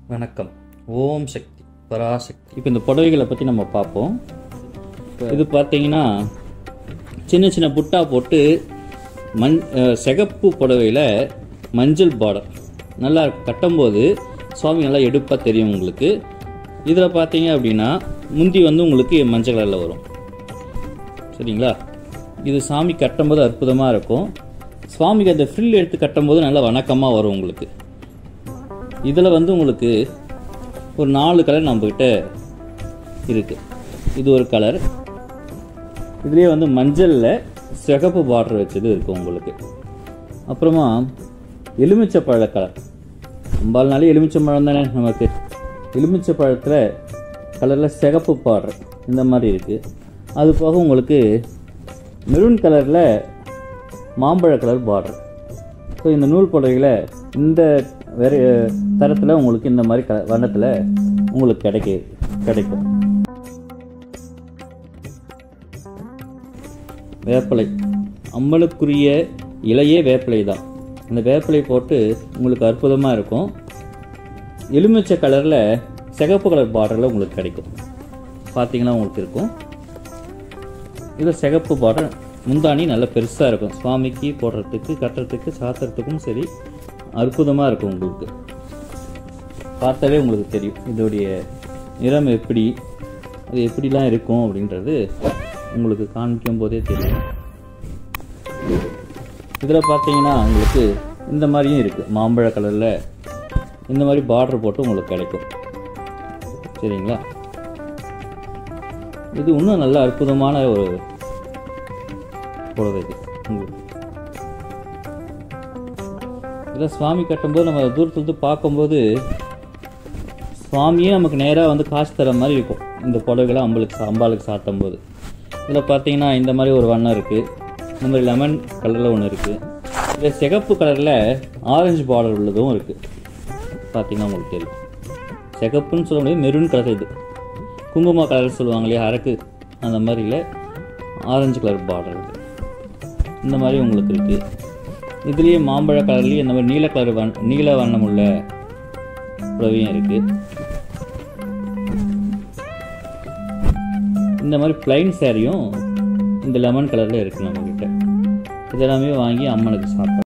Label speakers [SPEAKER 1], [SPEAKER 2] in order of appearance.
[SPEAKER 1] வணக்கம் ஓம் சக்தி பராசக்தி இப்போ இந்த புடவைகளை பற்றி நம்ம பார்ப்போம் இது பார்த்தீங்கன்னா சின்ன சின்ன புட்டா போட்டு மண் அஹ், சிகப்பு புடவையில் மஞ்சள் பார்டர் நல்லா கட்டும்போது சுவாமி நல்லா எடுப்பாக தெரியும் உங்களுக்கு இதில் பார்த்தீங்க அப்படின்னா முந்தி வந்து உங்களுக்கு மஞ்சள் கலரில் வரும் சரிங்களா இது சாமி கட்டும்போது அற்புதமாக இருக்கும் சுவாமிக்கு அந்த ஃப்ரில் எடுத்து கட்டும்போது நல்லா வணக்கமாக வரும் உங்களுக்கு இதில் வந்து உங்களுக்கு ஒரு நாலு கலர் நம்மக்கிட்ட இருக்குது இது ஒரு கலர் இதுலேயே வந்து மஞ்சளில் சிகப்பு பார்டர் வச்சது இருக்கும் உங்களுக்கு அப்புறமா எலுமிச்சை பழ கலர் அம்பாள்னாலே எலுமிச்சை பழம் தானே நமக்கு எலுமிச்சை பழத்தில் கலரில் சிகப்பு பார்டர் இந்த மாதிரி இருக்குது அது போக உங்களுக்கு மெரூன் கலரில் மாம்பழ கலர் பார்டர் ஸோ இந்த நூல் புடவைகளை இந்த வேறு தரத்தில் உங்களுக்கு இந்த மாதிரி க வண்ணத்தில் உங்களுக்கு கிடைக்க கிடைக்கும் வேப்பிலை அம்மனுக்குரிய இலையே வேப்பிலை தான் இந்த வேப்பிலை போட்டு உங்களுக்கு அற்புதமாக இருக்கும் எலுமிச்சை கலரில் சிகப்பு கலர் பார்டரில் உங்களுக்கு கிடைக்கும் பார்த்தீங்கன்னா உங்களுக்கு இருக்கும் இது சிகப்பு பார்டர் முந்தாணி நல்ல பெருசாக இருக்கும் சுவாமிக்கு போடுறதுக்கு கட்டுறதுக்கு சாத்துறதுக்கும் சரி அற்புதமாக இருக்கும் உங்களுக்கு பார்த்தாலே உங்களுக்கு தெரியும் இதோடைய நிறம் எப்படி அது எப்படிலாம் இருக்கும் அப்படின்றது உங்களுக்கு காமிக்கும் போதே தெரியும் இதில் பார்த்தீங்கன்னா உங்களுக்கு இந்த மாதிரியும் இருக்குது மாம்பழ கலரில் இந்த மாதிரி பார்டர் போட்டு உங்களுக்கு கிடைக்கும் சரிங்களா இது இன்னும் நல்ல அற்புதமான ஒரு புடவை இது உங்களுக்கு இதில் சுவாமி கட்டும்போது நம்ம தூரத்துலேருந்து பார்க்கும்போது சுவாமியே நமக்கு நேராக வந்து காசு தர மாதிரி இருக்கும் இந்த புடவைகளை அம்பளுக்கு அம்பாளுக்கு சாட்டும் போது இதில் பார்த்தீங்கன்னா இந்த மாதிரி ஒரு வண்ணம் இருக்குது இந்த மாதிரி லெமன் கலரில் ஒன்று இருக்குது இதில் சிகப்பு கலரில் ஆரஞ்சு பார்டர் உள்ளதும் இருக்குது பார்த்தீங்கன்னா உங்களுக்கு தெரியும் சிகப்புன்னு சொல்ல முடியாது மெரூன் கலர் இது குங்கும கலர் சொல்லுவாங்க இல்லையா அரக்கு அந்த மாதிரில ஆரஞ்சு கலர் பார்டர் இருக்குது இந்த மாதிரி உங்களுக்கு இருக்குது இதுலேயே மாம்பழ கலர்லேயே இந்த மாதிரி நீல கலர் வண் நீல வண்ணம் உள்ள புடவையும் இருக்குது இந்த மாதிரி பிளைன் சாரியும் இந்த லெமன் கலரில் இருக்குது நம்மக்கிட்ட இதெல்லாமே வாங்கி அம்மனுக்கு சாப்பிட்டோம்